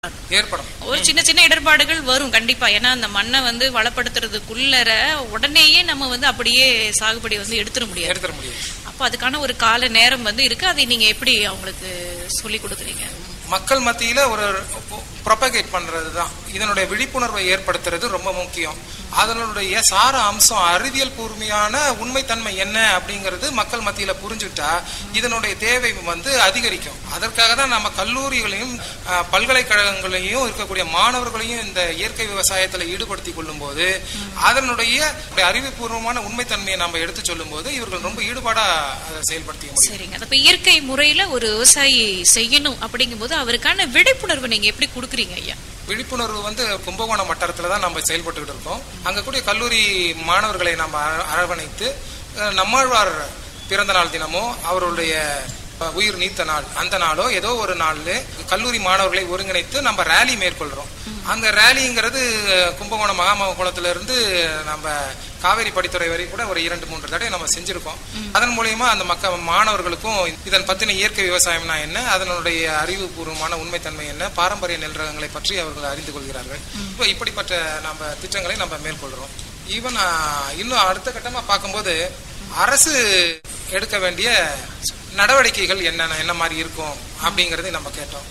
ஏற்படும் ஒரு சின்ன சின்ன இடர்பாடுகள் வரும் கண்டிப்பா ஏன்னா அந்த மண்ணை வந்து வளப்படுத்துறதுக்குள்ளர உடனேயே நம்ம வந்து அப்படியே சாகுபடி வந்து எடுத்துட முடியாது எடுத்துட முடியும் அப்ப அதுக்கான ஒரு கால நேரம் வந்து இருக்கு அதை நீங்க எப்படி அவங்களுக்கு சொல்லி கொடுக்குறீங்க மக்கள் மத்தியில ஒரு ப்ரொபகேட் பண்றது தான் இதனுடைய விழிப்புணர்வை ஏற்படுத்துறது ரொம்ப முக்கியம் அதனுடைய சார அம்சம் அறிவியல் பூர்வமான உண்மைத்தன்மை என்ன அப்படிங்கிறது மக்கள் மத்தியில புரிஞ்சுட்டா இதனுடைய தேவை வந்து அதிகரிக்கும் அதற்காக தான் நம்ம கல்லூரிகளையும் அஹ், பல்கலைக்கழகங்களையும் இருக்கக்கூடிய மாணவர்களையும் இந்த இயற்கை விவசாயத்துல ஈடுபடுத்திக் கொள்ளும் போது அதனுடைய அறிவுபூர்வமான உண்மைத்தன்மையை நம்ம எடுத்து சொல்லும் போது இவர்கள் ரொம்ப ஈடுபாடா அதை செயல்படுத்திக்க முடியும் சரிங்க அப்ப இயற்கை முறையில ஒரு விவசாயி செய்யணும் அப்படிங்கும்போது அவருக்கான விழிப்புணர்வு நீங்க எப்படி கொடுக்குறீங்க ஐயா விழிப்புணர்வு வந்து கும்பகோணம் வட்டாரத்துல தான் நம்ம செயல்பட்டுக்கிட்டு இருக்கோம் அங்க கூடிய கல்லூரி மாணவர்களை நம்ம அர- அரவணைத்து அஹ், நம்மாழ்வார் பிறந்த நாள் தினமோ அவருடைய அஹ், உயிர் நீத்த நாள் அந்த நாளோ ஏதோ ஒரு நாள்ல கல்லூரி மாணவர்களை ஒருங்கிணைத்து நம்ம ரேலி மேற்கொள்றோம் அந்த ரேலிங்கிறது அஹ், கும்பகோணம் மகாமக குளத்துல இருந்து நம்ம காவேரி படித்துறை வரை கூட ஒரு இரண்டு மூன்று தடவை நம்ம செஞ்சிருக்கோம் அதன் மூலியமா அந்த மக்க மாணவர்களுக்கும் இதன் பத்தின இயற்கை விவசாயம்னா என்ன அதனுடைய அறிவுபூர்வமான உண்மைத்தன்மை என்ன பாரம்பரிய நெல் ரகங்களை பற்றி அவர்கள் அறிந்து கொள்கிறார்கள் இப்போ இப்படிப்பட்ட நம்ம திட்டங்களை நம்ம மேற்கொள்றோம் ஈவன் இன்னும் அடுத்த கட்டமா பார்க்கும்போது அரசு எடுக்க வேண்டிய நடவடிக்கைகள் என்னென்ன என்ன மாதிரி இருக்கும் அப்படிங்கறதை நம்ம கேட்டோம்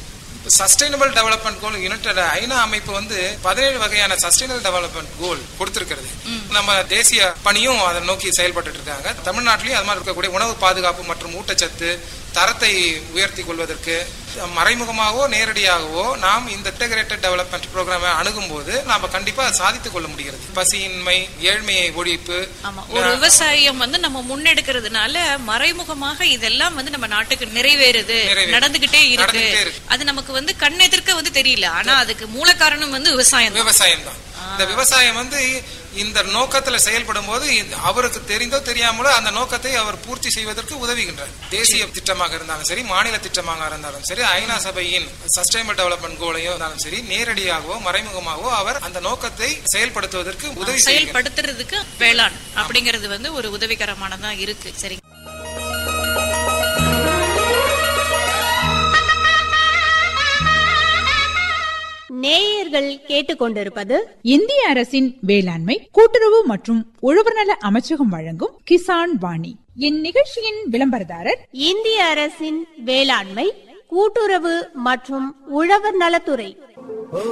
சஸ்டைனபிள் டெவலப்மெண்ட் கோல் யுனைடெட் ஐநா அமைப்பு வந்து பதினேழு வகையான சஸ்டைனபிள் டெவலப்மெண்ட் கோல் கொடுத்திருக்கிறது நம்ம தேசிய பணியும் அதை நோக்கி செயல்பட்டு இருக்காங்க தமிழ்நாட்டிலேயும் அது மாதிரி இருக்கக்கூடிய உணவு பாதுகாப்பு மற்றும் ஊட்டச்சத்து தரத்தை உயர்த்தி கொள்வதற்கு மறைமுகமாகவோ நேரடியாகவோ நாம் இந்த இன்டகிரேட்டட் டெவலப்மெண்ட் ப்ரோக்ராமை அணுகும் போது நாம கண்டிப்பா சாதித்துக் கொள்ள முடிகிறது பசியின்மை ஏழ்மையை ஒழிப்பு ஆமா ஒரு விவசாயம் வந்து நம்ம முன்னெடுக்கிறதுனால மறைமுகமாக இதெல்லாம் வந்து நம்ம நாட்டுக்கு நிறைவேறுது நிறைவேறுது. நடந்துகிட்டே இருக்கு நடந்துகிட்டே இருக்கு. அது நமக்கு வந்து கண்ணெதிர்க்க வந்து தெரியல ஆனா அதுக்கு மூல காரணம் வந்து விவசாயம் தான் விவசாயம் தான் இந்த விவசாயம் வந்து இந்த நோக்கத்துல செயல்படும் போது இந்த- அவருக்கு தெரிந்தோ தெரியாமலோ அந்த நோக்கத்தை அவர் பூர்த்தி செய்வதற்கு உதவுகின்றார் தேசிய திட்டமாக இருந்தாலும் சரி மாநில திட்டமாக இருந்தாலும் சரி ஐநா சபையின் சஸ்டைனபிள் டெவலப்மெண்ட் கோலையோ இருந்தாலும் சரி நேரடியாகவோ மறைமுகமாகவோ அவர் அந்த நோக்கத்தை செயல்படுத்துவதற்கு உதவி செய்கிறார் செயல்படுத்துறதுக்கு வேளாண் அப்படிங்கிறது வந்து ஒரு உதவிகரமானதா இருக்கு சரி நேயர்கள் கேட்டுக்கொண்டிருப்பது இந்திய அரசின் வேளாண்மை கூட்டுறவு மற்றும் உழவர்நல அமைச்சகம் வழங்கும் கிசான் வாணி இந்நிகழ்ச்சியின் விளம்பரதாரர் இந்திய அரசின் வேளாண்மை கூட்டுறவு மற்றும் உழவர் நலத்துறை